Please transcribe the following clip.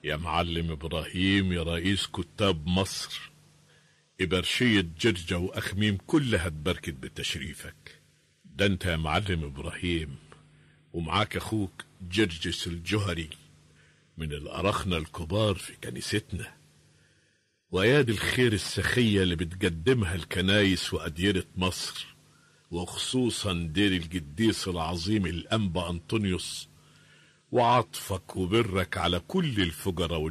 يا معلم إبراهيم يا رئيس كتاب مصر إبرشية جرجة وأخميم كلها اتبركت بتشريفك ده انت يا معلم إبراهيم ومعاك أخوك جرجس الجهري من الأرخنة الكبار في كنيستنا وأيادي الخير السخية اللي بتقدمها الكنايس وأديرة مصر وخصوصا دير القديس العظيم الأنبا أنطونيوس وعطفك وبرك على كل الفقراء